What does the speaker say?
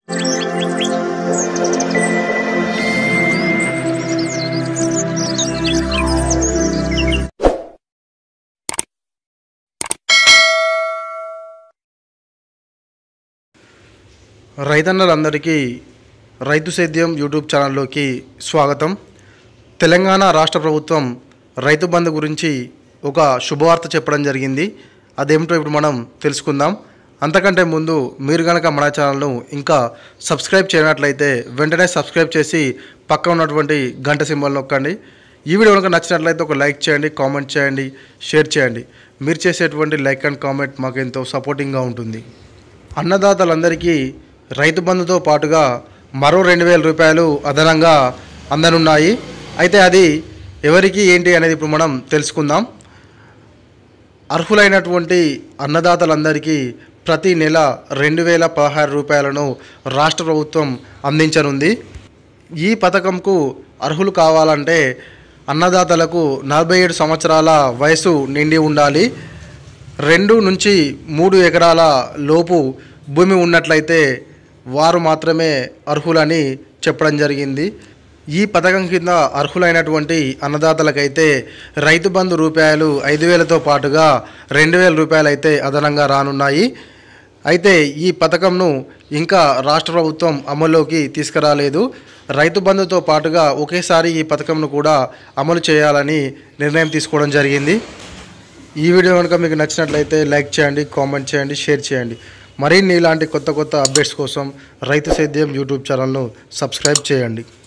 రైతన్నలందరికీ రైతు సేద్యం యూట్యూబ్ ఛానల్లోకి స్వాగతం తెలంగాణ రాష్ట్ర ప్రభుత్వం రైతు బంధు గురించి ఒక శుభవార్త చెప్పడం జరిగింది అదేమిటో ఇప్పుడు మనం తెలుసుకుందాం అంతకంటే ముందు మీరు కనుక మన ఛానల్ను ఇంకా సబ్స్క్రైబ్ చేయనట్లయితే వెంటనే సబ్స్క్రైబ్ చేసి పక్క ఉన్నటువంటి గంట సింబల్ నొక్కండి ఈ వీడియో కనుక నచ్చినట్లయితే ఒక లైక్ చేయండి కామెంట్ చేయండి షేర్ చేయండి మీరు చేసేటువంటి లైక్ అండ్ కామెంట్ మాకు ఎంతో సపోర్టింగ్గా ఉంటుంది అన్నదాతలందరికీ రైతు బంధుతో పాటుగా మరో రెండు వేల రూపాయలు అదనంగా అందనున్నాయి అయితే అది ఎవరికి ఏంటి అనేది ఇప్పుడు మనం తెలుసుకుందాం అర్హులైనటువంటి అన్నదాతలందరికీ ప్రతి నెల రెండు వేల పదహారు రూపాయలను రాష్ట్ర ప్రభుత్వం అందించనుంది ఈ పథకంకు అర్హులు కావాలంటే అన్నదాతలకు నలభై ఏడు సంవత్సరాల వయసు నిండి ఉండాలి రెండు నుంచి మూడు ఎకరాల లోపు భూమి ఉన్నట్లయితే వారు మాత్రమే అర్హులని చెప్పడం జరిగింది ఈ పథకం కింద అర్హులైనటువంటి అన్నదాతలకైతే రైతు బంధు రూపాయలు ఐదు వేలతో పాటుగా రెండు వేల రూపాయలు అయితే అదనంగా రానున్నాయి అయితే ఈ పథకంను ఇంకా రాష్ట్ర ప్రభుత్వం అమల్లోకి తీసుకురాలేదు రైతు బంధుతో పాటుగా ఒకేసారి ఈ పథకంను కూడా అమలు చేయాలని నిర్ణయం తీసుకోవడం జరిగింది ఈ వీడియో కనుక మీకు నచ్చినట్లయితే లైక్ చేయండి కామెంట్ చేయండి షేర్ చేయండి మరిన్ని ఇలాంటి కొత్త కొత్త అప్డేట్స్ కోసం రైతు సేద్యం యూట్యూబ్ ఛానల్ను సబ్స్క్రైబ్ చేయండి